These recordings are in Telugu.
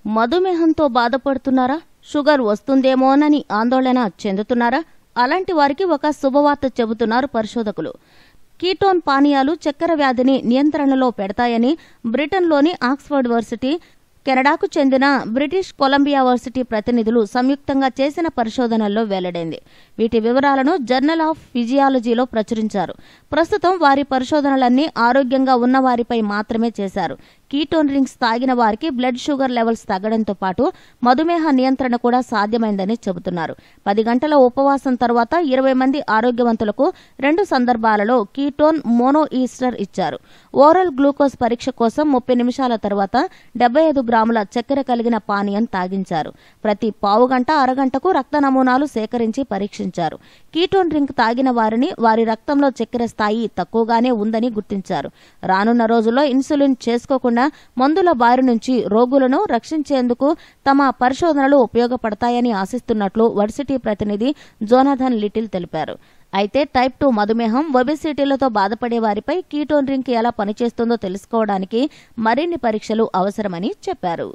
మధుమేహంతో బాధపడుతున్నారా షుగర్ వస్తుందేమోనని ఆందోళన చెందుతున్నారా అలాంటి వారికి ఒక శుభవార్త చెబుతున్నారు పరిశోధకులు కీటోన్ పానీయాలు చక్కెర వ్యాధిని నియంత్రణలో పెడతాయని బ్రిటన్లోని ఆక్స్ఫర్డ్ వర్సిటీ కెనడాకు చెందిన బ్రిటిష్ కొలంబియా వర్సిటీ ప్రతినిధులు సంయుక్తంగా చేసిన పరిశోధనల్లో వెల్లడైంది వీటి వివరాలను జర్నల్ ఆఫ్ ఫిజియాలజీలో ప్రచురించారు ప్రస్తుతం వారి పరిశోధనలన్నీ ఆరోగ్యంగా ఉన్న వారిపై మాత్రమే చేశారు కీటోన్ డ్రింక్స్ తాగిన వారికి బ్లడ్ షుగర్ లెవెల్స్ తగ్గడంతో పాటు మధుమేహ నియంత్రణ కూడా సాధ్యమైందని చెబుతున్నారు పది గంటల ఉపవాసం తర్వాత ఇరవై మంది ఆరోగ్యవంతులకు రెండు సందర్భాలలో కీటోన్ మోనో ఈస్టర్ ఇచ్చారు ఓరల్ గ్లూకోజ్ పరీక్ష కోసం ముప్పై నిమిషాల తర్వాత డెబ్బై ఐదు గ్రాముల చక్కెర కలిగిన పానీయం తాగించారు ప్రతి పావు గంట అరగంటకు రక్త నమూనాలు సేకరించి పరీక్షించారు కీటోన్ డ్రింక్ తాగిన వారిని వారి రక్తంలో చక్కెర స్థాయి తక్కువగానే ఉందని గుర్తించారు రానున్న రోజుల్లో ఇన్సులిన్ చేసుకోకుండా మందుల బారి నుంచి రోగులను రక్షించేందుకు తమ పరిశోధనలు ఉపయోగపడతాయని ఆశిస్తున్నట్లు వర్సిటీ ప్రతినిధి జోనాథన్ లిటిల్ తెలిపారు అయితే టైప్ టూ మధుమేహం ఒబెసిటీలతో బాధపడే వారిపై కీటోన్ డ్రింక్ ఎలా పనిచేస్తుందో తెలుసుకోవడానికి మరిన్ని పరీక్షలు అవసరమని చెప్పారు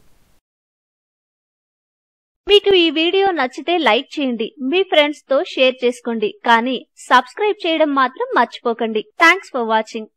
మీకు ఈ వీడియో నచ్చితే లైక్ చేయండి మీ ఫ్రెండ్స్ తో షేర్ చేసుకోండి కానీ సబ్స్క్రైబ్ చేయడం మాత్రం మర్చిపోకండి థ్యాంక్స్ ఫర్ వాచింగ్